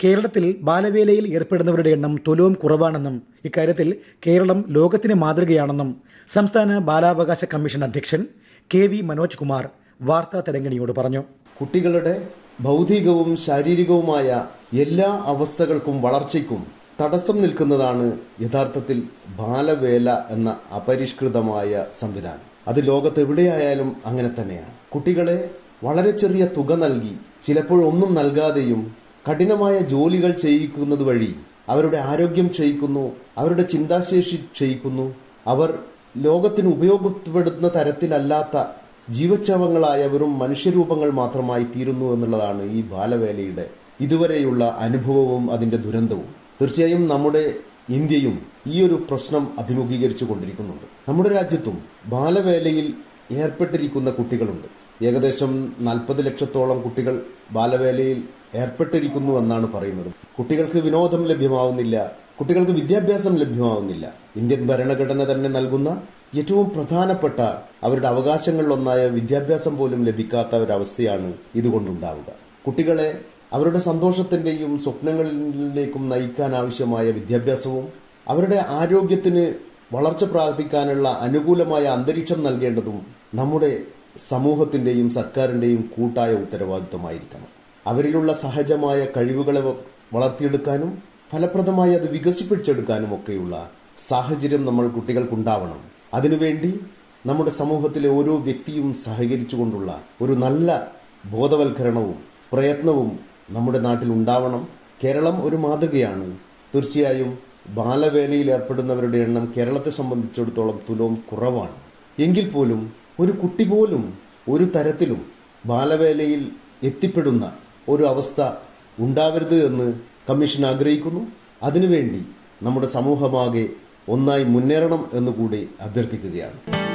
കേരളത്തിൽ ബാലവേലയിൽ ഏർപ്പെടുന്നവരുടെ എണ്ണം തുലവും കുറവാണെന്നും ഇക്കാര്യത്തിൽ കേരളം ലോകത്തിന് മാതൃകയാണെന്നും സംസ്ഥാന ബാലാവകാശ കമ്മീഷൻ അധ്യക്ഷൻ കെ വി മനോജ് കുമാർ വാർത്താ തരംഗിണിയോട് പറഞ്ഞു കുട്ടികളുടെ ഭൗതികവും ശാരീരികവുമായ എല്ലാ അവസ്ഥകൾക്കും വളർച്ചയ്ക്കും തടസ്സം നിൽക്കുന്നതാണ് യഥാർത്ഥത്തിൽ ബാലവേല എന്ന അപരിഷ്കൃതമായ സംവിധാനം അത് ലോകത്ത് എവിടെയായാലും അങ്ങനെ തന്നെയാണ് കുട്ടികളെ വളരെ ചെറിയ തുക നൽകി ചിലപ്പോഴൊന്നും നൽകാതെയും കഠിനമായ ജോലികൾ ചെയ്യിക്കുന്നത് വഴി അവരുടെ ആരോഗ്യം ക്ഷയിക്കുന്നു അവരുടെ ചിന്താശേഷി ക്ഷയിക്കുന്നു അവർ ലോകത്തിന് ഉപയോഗപ്പെടുന്ന തരത്തിലല്ലാത്ത ജീവച്ഛവങ്ങളായ വെറും മനുഷ്യരൂപങ്ങൾ മാത്രമായി തീരുന്നു എന്നുള്ളതാണ് ഈ ബാലവേലയുടെ ഇതുവരെയുള്ള അനുഭവവും അതിന്റെ ദുരന്തവും തീർച്ചയായും നമ്മുടെ ഇന്ത്യയും ഈ ഒരു പ്രശ്നം അഭിമുഖീകരിച്ചു കൊണ്ടിരിക്കുന്നുണ്ട് നമ്മുടെ രാജ്യത്തും ബാലവേലയിൽ ഏർപ്പെട്ടിരിക്കുന്ന കുട്ടികളുണ്ട് ഏകദേശം നാൽപ്പത് ലക്ഷത്തോളം കുട്ടികൾ ബാലവേലയിൽ ഏർപ്പെട്ടിരിക്കുന്നു എന്നാണ് പറയുന്നത് കുട്ടികൾക്ക് വിനോദം ലഭ്യമാവുന്നില്ല കുട്ടികൾക്ക് വിദ്യാഭ്യാസം ലഭ്യമാവുന്നില്ല ഇന്ത്യൻ ഭരണഘടന തന്നെ നൽകുന്ന ഏറ്റവും പ്രധാനപ്പെട്ട അവരുടെ അവകാശങ്ങളിലൊന്നായ വിദ്യാഭ്യാസം പോലും ലഭിക്കാത്ത ഒരവസ്ഥയാണ് ഇതുകൊണ്ടുണ്ടാവുക കുട്ടികളെ അവരുടെ സന്തോഷത്തിന്റെയും സ്വപ്നങ്ങളിലേക്കും നയിക്കാൻ ആവശ്യമായ വിദ്യാഭ്യാസവും അവരുടെ ആരോഗ്യത്തിന് വളർച്ച പ്രാപിക്കാനുള്ള അനുകൂലമായ അന്തരീക്ഷം നൽകേണ്ടതും നമ്മുടെ സമൂഹത്തിന്റെയും സർക്കാരിന്റെയും കൂട്ടായ ഉത്തരവാദിത്തമായിരിക്കണം അവരിലുള്ള സഹജമായ കഴിവുകളെ വളർത്തിയെടുക്കാനും ഫലപ്രദമായി അത് വികസിപ്പിച്ചെടുക്കാനും ഒക്കെയുള്ള സാഹചര്യം നമ്മൾ കുട്ടികൾക്കുണ്ടാവണം അതിനുവേണ്ടി നമ്മുടെ സമൂഹത്തിലെ ഓരോ വ്യക്തിയും സഹകരിച്ചുകൊണ്ടുള്ള ഒരു നല്ല ബോധവൽക്കരണവും പ്രയത്നവും നമ്മുടെ നാട്ടിൽ ഉണ്ടാവണം കേരളം ഒരു മാതൃകയാണ് തീർച്ചയായും ബാലവേലയിൽ ഏർപ്പെടുന്നവരുടെ എണ്ണം കേരളത്തെ സംബന്ധിച്ചിടത്തോളം തുലവും കുറവാണ് എങ്കിൽ പോലും ഒരു കുട്ടി പോലും ഒരു തരത്തിലും ബാലവേലയിൽ എത്തിപ്പെടുന്ന ഒരു അവസ്ഥ ഉണ്ടാവരുത് എന്ന് കമ്മീഷൻ ആഗ്രഹിക്കുന്നു അതിനുവേണ്ടി നമ്മുടെ സമൂഹമാകെ ഒന്നായി മുന്നേറണം എന്നുകൂടി അഭ്യർത്ഥിക്കുകയാണ്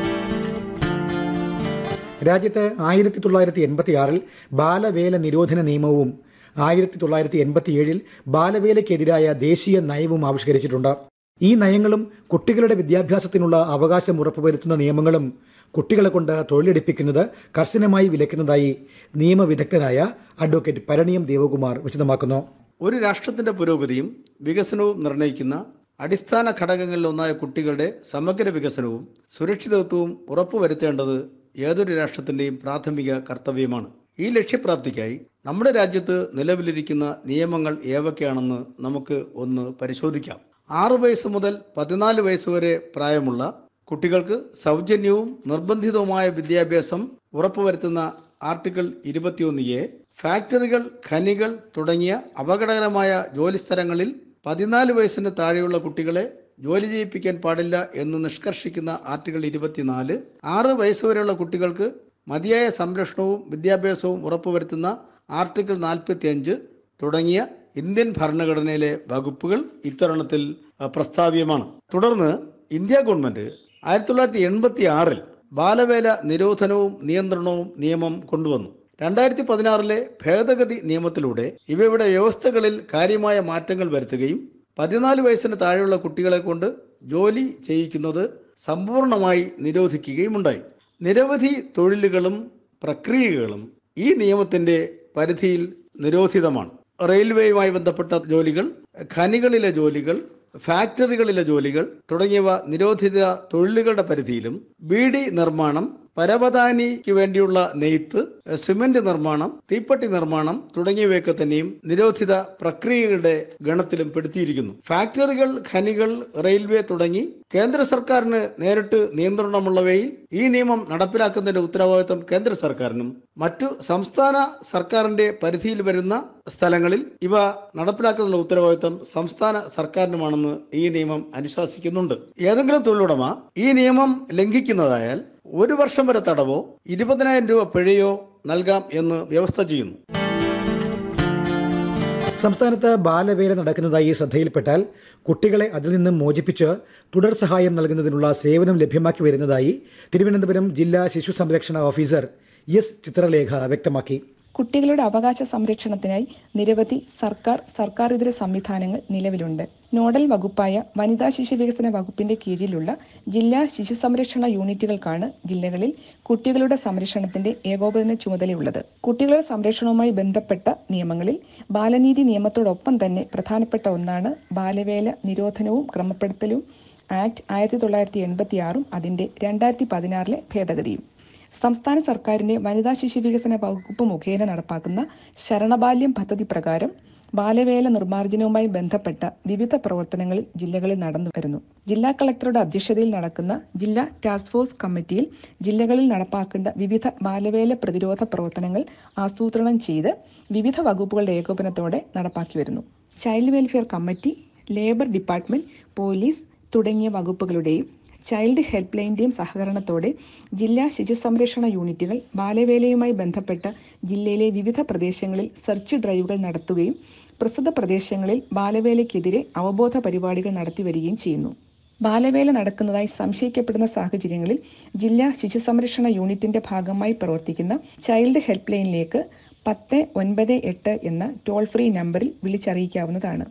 രാജ്യത്ത് ആയിരത്തി തൊള്ളായിരത്തി എൺപത്തിയാറിൽ ബാലവേല നിരോധന നിയമവും ആയിരത്തി തൊള്ളായിരത്തി എൺപത്തിയേഴിൽ ബാലവേലയ്ക്കെതിരായ ദേശീയ നയവും ആവിഷ്കരിച്ചിട്ടുണ്ട് ഈ നയങ്ങളും കുട്ടികളുടെ വിദ്യാഭ്യാസത്തിനുള്ള അവകാശം ഉറപ്പുവരുത്തുന്ന നിയമങ്ങളും കുട്ടികളെ കൊണ്ട് തൊഴിലെടുപ്പിക്കുന്നത് കർശനമായി വിലക്കുന്നതായി നിയമവിദഗ്ധനായ അഡ്വക്കേറ്റ് പരണിയം ദേവകുമാർ വിശദമാക്കുന്നു ഒരു രാഷ്ട്രത്തിന്റെ പുരോഗതിയും വികസനവും നിർണ്ണയിക്കുന്ന അടിസ്ഥാന ഘടകങ്ങളിലൊന്നായ കുട്ടികളുടെ സമഗ്ര വികസനവും സുരക്ഷിതത്വവും ഉറപ്പുവരുത്തേണ്ടത് ഏതൊരു രാഷ്ട്രത്തിന്റെയും പ്രാഥമിക കർത്തവ്യമാണ് ഈ ലക്ഷ്യപ്രാപ്തിക്കായി നമ്മുടെ രാജ്യത്ത് നിലവിലിരിക്കുന്ന നിയമങ്ങൾ ഏതൊക്കെയാണെന്ന് നമുക്ക് ഒന്ന് പരിശോധിക്കാം ആറ് വയസ്സ് മുതൽ പതിനാല് വയസ്സ് വരെ പ്രായമുള്ള കുട്ടികൾക്ക് സൗജന്യവും നിർബന്ധിതവുമായ വിദ്യാഭ്യാസം ഉറപ്പുവരുത്തുന്ന ആർട്ടിക്കിൾ ഇരുപത്തിയൊന്ന് എ ഫാക്ടറികൾ ഖനികൾ തുടങ്ങിയ അപകടകരമായ ജോലിസ്ഥലങ്ങളിൽ പതിനാല് വയസ്സിന് താഴെയുള്ള കുട്ടികളെ ജോലി ചെയ്യിപ്പിക്കാൻ പാടില്ല എന്ന് നിഷ്കർഷിക്കുന്ന ആർട്ടിക്കിൾ ഇരുപത്തിനാല് ആറ് വയസ്സുവരെയുള്ള കുട്ടികൾക്ക് മതിയായ സംരക്ഷണവും വിദ്യാഭ്യാസവും ഉറപ്പുവരുത്തുന്ന ആർട്ടിക്കിൾ നാൽപ്പത്തിയഞ്ച് തുടങ്ങിയ ഇന്ത്യൻ ഭരണഘടനയിലെ വകുപ്പുകൾ ഇത്തരുണത്തിൽ പ്രസ്താവ്യമാണ് തുടർന്ന് ഇന്ത്യ ഗവൺമെന്റ് ആയിരത്തി തൊള്ളായിരത്തി എൺപത്തി ആറിൽ ബാലവേല നിരോധനവും നിയന്ത്രണവും നിയമം കൊണ്ടുവന്നു രണ്ടായിരത്തി പതിനാറിലെ ഭേദഗതി നിയമത്തിലൂടെ ഇവയുടെ വ്യവസ്ഥകളിൽ കാര്യമായ മാറ്റങ്ങൾ വരുത്തുകയും പതിനാല് വയസ്സിന് താഴെയുള്ള കുട്ടികളെ കൊണ്ട് ജോലി ചെയ്യിക്കുന്നത് സമ്പൂർണമായി നിരോധിക്കുകയുമുണ്ടായി നിരവധി തൊഴിലുകളും പ്രക്രിയകളും ഈ നിയമത്തിന്റെ പരിധിയിൽ നിരോധിതമാണ് റെയിൽവേയുമായി ബന്ധപ്പെട്ട ജോലികൾ ഖനികളിലെ ജോലികൾ ഫാക്ടറികളിലെ ജോലികൾ തുടങ്ങിയവ നിരോധിത തൊഴിലുകളുടെ പരിധിയിലും ബീഡി നിർമ്മാണം പരവതാനിക്ക് വേണ്ടിയുള്ള നെയ്ത്ത് സിമന്റ് നിർമ്മാണം തീപ്പെട്ടി നിർമ്മാണം തുടങ്ങിയവയൊക്കെ തന്നെയും നിരോധിത പ്രക്രിയകളുടെ ഗണത്തിലും പെടുത്തിയിരിക്കുന്നു ഫാക്ടറികൾ ഖനികൾ റെയിൽവേ തുടങ്ങി കേന്ദ്ര സർക്കാരിന് നേരിട്ട് നിയന്ത്രണമുള്ളവയിൽ ഈ നിയമം നടപ്പിലാക്കുന്നതിന്റെ ഉത്തരവാദിത്വം കേന്ദ്ര സർക്കാരിനും മറ്റു സംസ്ഥാന സർക്കാരിന്റെ പരിധിയിൽ വരുന്ന സ്ഥലങ്ങളിൽ ഇവ നടപ്പിലാക്കുന്നതിനുള്ള ഉത്തരവാദിത്വം സംസ്ഥാന സർക്കാരിനുമാണെന്ന് ഈ നിയമം അനുശാസിക്കുന്നുണ്ട് ഏതെങ്കിലും തൊഴിലുടമ ഈ നിയമം ലംഘിക്കുന്നതായാൽ ഒരു വർഷം വരെ തടവോ ഇരുപതിനായിരം രൂപ പിഴയോ നൽകാം എന്ന് വ്യവസ്ഥ ചെയ്യുന്നു സംസ്ഥാനത്ത് ബാലവേല നടക്കുന്നതായി ശ്രദ്ധയിൽപ്പെട്ടാൽ കുട്ടികളെ അതിൽ നിന്നും മോചിപ്പിച്ച് തുടർ സഹായം നൽകുന്നതിനുള്ള സേവനം ലഭ്യമാക്കി വരുന്നതായി തിരുവനന്തപുരം ജില്ലാ ശിശു സംരക്ഷണ ഓഫീസർ എസ് ചിത്രലേഖ വ്യക്തമാക്കി കുട്ടികളുടെ അവകാശ സംരക്ഷണത്തിനായി നിരവധി സർക്കാർ സർക്കാർ ഇതര സംവിധാനങ്ങൾ നിലവിലുണ്ട് നോഡൽ വകുപ്പായ വനിതാ ശിശു വികസന വകുപ്പിന്റെ കീഴിലുള്ള ജില്ലാ ശിശു സംരക്ഷണ യൂണിറ്റുകൾക്കാണ് ജില്ലകളിൽ കുട്ടികളുടെ സംരക്ഷണത്തിന്റെ ഏകോപന ചുമതലയുള്ളത് കുട്ടികളുടെ സംരക്ഷണവുമായി ബന്ധപ്പെട്ട നിയമങ്ങളിൽ ബാലനീതി നിയമത്തോടൊപ്പം തന്നെ പ്രധാനപ്പെട്ട ഒന്നാണ് ബാലവേല നിരോധനവും ക്രമപ്പെടുത്തലും ആക്ട് ആയിരത്തി തൊള്ളായിരത്തി എൺപത്തി ആറും അതിന്റെ രണ്ടായിരത്തി പതിനാറിലെ ഭേദഗതിയും സംസ്ഥാന സർക്കാരിന്റെ വനിതാ ശിശു വികസന വകുപ്പ് മുഖേന നടപ്പാക്കുന്ന ശരണബാല്യം പദ്ധതി പ്രകാരം ബാലവേല നിർമ്മാർജ്ജനവുമായി ബന്ധപ്പെട്ട വിവിധ പ്രവർത്തനങ്ങളിൽ ജില്ലകളിൽ നടന്നു വരുന്നു ജില്ലാ കളക്ടറുടെ അധ്യക്ഷതയിൽ നടക്കുന്ന ജില്ലാ ടാസ്ക് ഫോഴ്സ് കമ്മിറ്റിയിൽ ജില്ലകളിൽ നടപ്പാക്കേണ്ട വിവിധ ബാലവേല പ്രതിരോധ പ്രവർത്തനങ്ങൾ ആസൂത്രണം ചെയ്ത് വിവിധ വകുപ്പുകളുടെ ഏകോപനത്തോടെ നടപ്പാക്കി വരുന്നു child welfare committee labour department police തുടങ്ങിയ വകുപ്പുകളുടെയും ചൈൽഡ് ഹെൽപ്പ് ലൈൻ്റെയും സഹകരണത്തോടെ ജില്ലാ ശിശു സംരക്ഷണ യൂണിറ്റുകൾ ബാലവേലയുമായി ബന്ധപ്പെട്ട ജില്ലയിലെ വിവിധ പ്രദേശങ്ങളിൽ സെർച്ച് ഡ്രൈവുകൾ നടത്തുകയും പ്രസ്തുത പ്രദേശങ്ങളിൽ ബാലവേലയ്ക്കെതിരെ അവബോധ പരിപാടികൾ നടത്തിവരികയും ചെയ്യുന്നു ബാലവേല നടക്കുന്നതായി സംശയിക്കപ്പെടുന്ന സാഹചര്യങ്ങളിൽ ജില്ലാ ശിശു സംരക്ഷണ യൂണിറ്റിന്റെ ഭാഗമായി പ്രവർത്തിക്കുന്ന ചൈൽഡ് ഹെൽപ്പ് ലൈനിലേക്ക് പത്ത് ഒൻപത് എട്ട് എന്ന ടോൾ ഫ്രീ നമ്പറിൽ വിളിച്ചറിയിക്കാവുന്നതാണ്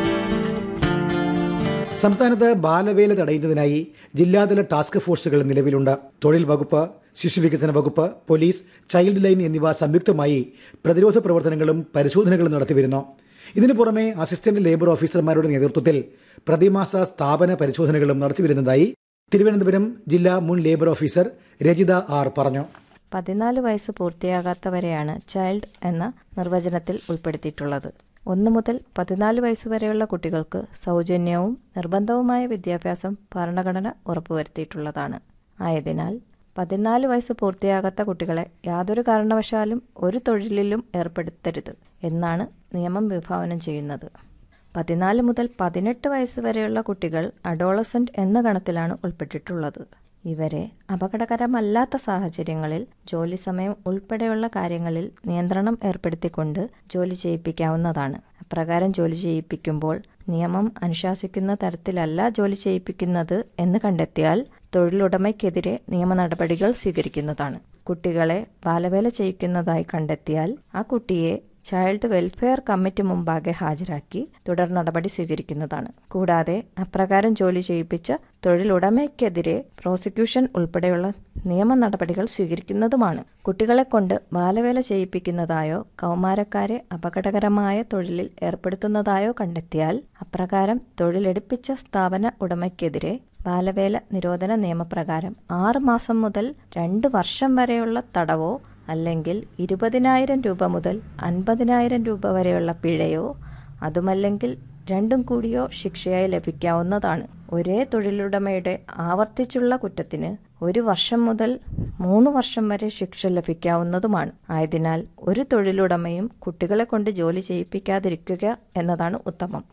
സംസ്ഥാനത്ത് ബാലവേല തടയുന്നതിനായി ജില്ലാതല ടാസ്ക് ഫോഴ്സുകൾ നിലവിലുണ്ട് തൊഴിൽ വകുപ്പ് ശിശുവികസന വകുപ്പ് പോലീസ് ചൈൽഡ് ലൈൻ എന്നിവ സംയുക്തമായി പ്രതിരോധ പ്രവർത്തനങ്ങളും പരിശോധനകളും നടത്തിവരുന്നു ഇതിനു പുറമെ അസിസ്റ്റന്റ് ലേബർ ഓഫീസർമാരുടെ നേതൃത്വത്തിൽ പ്രതിമാസ സ്ഥാപന പരിശോധനകളും നടത്തിവരുന്നതായി തിരുവനന്തപുരം ജില്ലാ മുൻ ലേബർ ഓഫീസർ രജിത ആർ പറഞ്ഞു പതിനാല് വയസ്സ് പൂർത്തിയാകാത്തവരെയാണ് ചൈൽഡ് എന്ന നിർവചനത്തിൽ ഉൾപ്പെടുത്തിയിട്ടുള്ളത് ഒന്ന് മുതൽ പതിനാല് വയസ്സ് വരെയുള്ള കുട്ടികൾക്ക് സൗജന്യവും നിർബന്ധവുമായ വിദ്യാഭ്യാസം ഭരണഘടന ഉറപ്പുവരുത്തിയിട്ടുള്ളതാണ് ആയതിനാൽ പതിനാല് വയസ്സ് പൂർത്തിയാകാത്ത കുട്ടികളെ യാതൊരു കാരണവശാലും ഒരു തൊഴിലിലും ഏർപ്പെടുത്തരുത് എന്നാണ് നിയമം വിഭാവനം ചെയ്യുന്നത് പതിനാല് മുതൽ പതിനെട്ട് വയസ്സ് വരെയുള്ള കുട്ടികൾ അഡോളസെന്റ് എന്ന ഗണത്തിലാണ് ഉൾപ്പെട്ടിട്ടുള്ളത് ഇവരെ അപകടകരമല്ലാത്ത സാഹചര്യങ്ങളിൽ ജോലി സമയം ഉൾപ്പെടെയുള്ള കാര്യങ്ങളിൽ നിയന്ത്രണം ഏർപ്പെടുത്തിക്കൊണ്ട് ജോലി ചെയ്യിപ്പിക്കാവുന്നതാണ് അപ്രകാരം ജോലി ചെയ്യിപ്പിക്കുമ്പോൾ നിയമം അനുശാസിക്കുന്ന തരത്തിലല്ല ജോലി ചെയ്യിപ്പിക്കുന്നത് എന്ന് കണ്ടെത്തിയാൽ തൊഴിലുടമയ്ക്കെതിരെ നിയമ നടപടികൾ സ്വീകരിക്കുന്നതാണ് കുട്ടികളെ ബാലവേല ചെയ്യിക്കുന്നതായി കണ്ടെത്തിയാൽ ആ കുട്ടിയെ ചൈൽഡ് വെൽഫെയർ കമ്മിറ്റി മുമ്പാകെ ഹാജരാക്കി തുടർ നടപടി സ്വീകരിക്കുന്നതാണ് കൂടാതെ അപ്രകാരം ജോലി ചെയ്യിപ്പിച്ച തൊഴിലുടമയ്ക്കെതിരെ പ്രോസിക്യൂഷൻ ഉൾപ്പെടെയുള്ള നിയമ നടപടികൾ സ്വീകരിക്കുന്നതുമാണ് കുട്ടികളെ കൊണ്ട് ബാലവേല ചെയ്യിപ്പിക്കുന്നതായോ കൗമാരക്കാരെ അപകടകരമായ തൊഴിലിൽ ഏർപ്പെടുത്തുന്നതായോ കണ്ടെത്തിയാൽ അപ്രകാരം തൊഴിലെടുപ്പിച്ച സ്ഥാപന ഉടമയ്ക്കെതിരെ ബാലവേല നിരോധന നിയമപ്രകാരം ആറ് മാസം മുതൽ രണ്ട് വർഷം വരെയുള്ള തടവോ അല്ലെങ്കിൽ ഇരുപതിനായിരം രൂപ മുതൽ അൻപതിനായിരം രൂപ വരെയുള്ള പിഴയോ അതുമല്ലെങ്കിൽ രണ്ടും കൂടിയോ ശിക്ഷയായി ലഭിക്കാവുന്നതാണ് ഒരേ തൊഴിലുടമയുടെ ആവർത്തിച്ചുള്ള കുറ്റത്തിന് ഒരു വർഷം മുതൽ മൂന്ന് വർഷം വരെ ശിക്ഷ ലഭിക്കാവുന്നതുമാണ് ആയതിനാൽ ഒരു തൊഴിലുടമയും കുട്ടികളെ കൊണ്ട് ജോലി ചെയ്യിപ്പിക്കാതിരിക്കുക എന്നതാണ് ഉത്തമം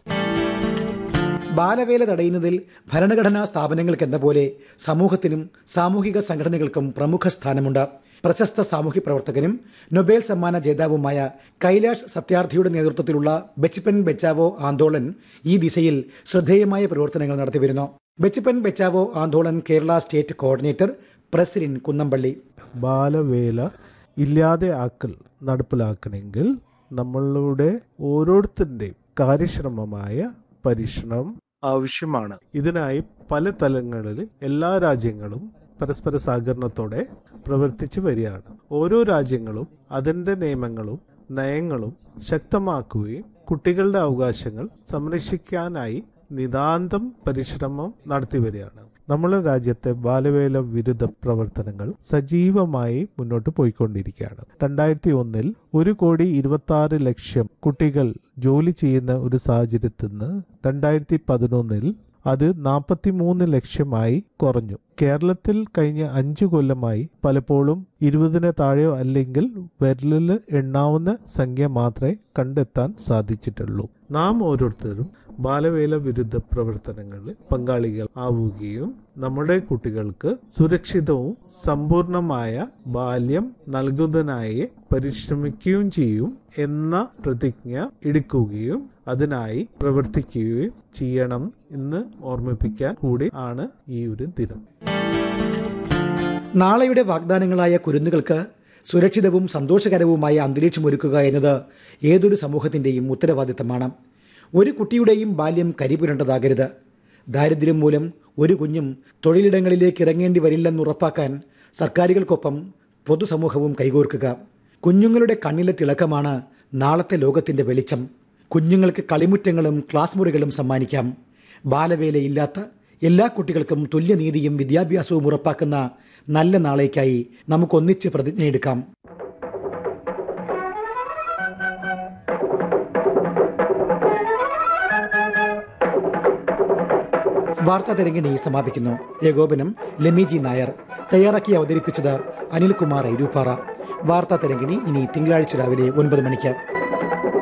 ബാലവേല തടയുന്നതിൽ ഭരണഘടനാ സ്ഥാപനങ്ങൾക്കെന്ന പോലെ സമൂഹത്തിനും സാമൂഹിക സംഘടനകൾക്കും പ്രമുഖ സ്ഥാനമുണ്ട് പ്രശസ്ത സാമൂഹ്യ പ്രവർത്തകനും നൊബേൽ സമ്മാന ജേതാവുമായ കൈലാഷ് സത്യാർത്ഥിയുടെ നേതൃത്വത്തിലുള്ള ബെച്ചിപ്പൻ ബെച്ചാവോ ആന്തോളൻ ഈ ദിശയിൽ ശ്രദ്ധേയമായ പ്രവർത്തനങ്ങൾ നടത്തിവരുന്നു ബെച്ചിപ്പൻ ബെച്ചാവോ ആന്തോളൻ കേരള സ്റ്റേറ്റ് കോർഡിനേറ്റർ പ്രസിരിൻ കുന്നമ്പള്ളി ബാലവേല ഇല്ലാതെ ആക്കൽ നടപ്പിലാക്കണമെങ്കിൽ നമ്മളുടെ ഓരോരുത്തരുടെയും കാര്യക്ഷമമായ പരിശ്രമം ആവശ്യമാണ് ഇതിനായി പല തലങ്ങളിൽ എല്ലാ രാജ്യങ്ങളും പരസ്പര സഹകരണത്തോടെ പ്രവർത്തിച്ചു വരികയാണ് ഓരോ രാജ്യങ്ങളും അതിൻ്റെ നിയമങ്ങളും നയങ്ങളും ശക്തമാക്കുകയും കുട്ടികളുടെ അവകാശങ്ങൾ സംരക്ഷിക്കാനായി നിതാന്തം പരിശ്രമം നടത്തി വരികയാണ് നമ്മുടെ രാജ്യത്തെ ബാലവേല വിരുദ്ധ പ്രവർത്തനങ്ങൾ സജീവമായി മുന്നോട്ട് പോയിക്കൊണ്ടിരിക്കുകയാണ് രണ്ടായിരത്തി ഒന്നിൽ ഒരു കോടി ഇരുപത്തി ആറ് ലക്ഷം കുട്ടികൾ ജോലി ചെയ്യുന്ന ഒരു സാഹചര്യത്തിൽ നിന്ന് രണ്ടായിരത്തി പതിനൊന്നിൽ അത് നാൽപ്പത്തിമൂന്ന് ലക്ഷമായി കുറഞ്ഞു കേരളത്തിൽ കഴിഞ്ഞ അഞ്ചു കൊല്ലമായി പലപ്പോഴും ഇരുപതിന് താഴെയോ അല്ലെങ്കിൽ വിരലിൽ എണ്ണാവുന്ന സംഖ്യ മാത്രമേ കണ്ടെത്താൻ സാധിച്ചിട്ടുള്ളൂ നാം ഓരോരുത്തരും ബാലവേല വിരുദ്ധ പ്രവർത്തനങ്ങളിൽ പങ്കാളികൾ ആവുകയും നമ്മുടെ കുട്ടികൾക്ക് സുരക്ഷിതവും സമ്പൂർണമായ ബാല്യം നൽകുന്നതിനായി പരിശ്രമിക്കുകയും ചെയ്യും എന്ന പ്രതിജ്ഞ എടുക്കുകയും അതിനായി പ്രവർത്തിക്കുകയും ചെയ്യണം എന്ന് ഓർമ്മിപ്പിക്കാൻ കൂടി ആണ് ഈ ഒരു ദിനം നാളെയുടെ വാഗ്ദാനങ്ങളായ കുരുന്നുകൾക്ക് സുരക്ഷിതവും സന്തോഷകരവുമായ അന്തരീക്ഷം ഒരുക്കുക എന്നത് ഏതൊരു സമൂഹത്തിൻ്റെയും ഉത്തരവാദിത്തമാണ് ഒരു കുട്ടിയുടെയും ബാല്യം കരിപുരണ്ടതാകരുത് ദാരിദ്ര്യം മൂലം ഒരു കുഞ്ഞും തൊഴിലിടങ്ങളിലേക്ക് ഇറങ്ങേണ്ടി വരില്ലെന്ന് ഉറപ്പാക്കാൻ സർക്കാരുകൾക്കൊപ്പം പൊതുസമൂഹവും കൈകോർക്കുക കുഞ്ഞുങ്ങളുടെ കണ്ണിലെ തിളക്കമാണ് നാളത്തെ ലോകത്തിന്റെ വെളിച്ചം കുഞ്ഞുങ്ങൾക്ക് കളിമുറ്റങ്ങളും ക്ലാസ് മുറികളും സമ്മാനിക്കാം ബാലവേലയില്ലാത്ത എല്ലാ കുട്ടികൾക്കും തുല്യനീതിയും വിദ്യാഭ്യാസവും ഉറപ്പാക്കുന്ന നല്ല നാളേക്കായി നമുക്കൊന്നിച്ച് പ്രതിജ്ഞയെടുക്കാം വാർത്താ തരങ്ങിണി സമാപിക്കുന്നു ഏകോപനം ലെമിജി നായർ തയ്യാറാക്കി അവതരിപ്പിച്ചത് അനിൽകുമാർ ഐരൂപ്പാറ വാർത്താ തരങ്കിണി ഇനി തിങ്കളാഴ്ച രാവിലെ ഒൻപത് മണിക്ക്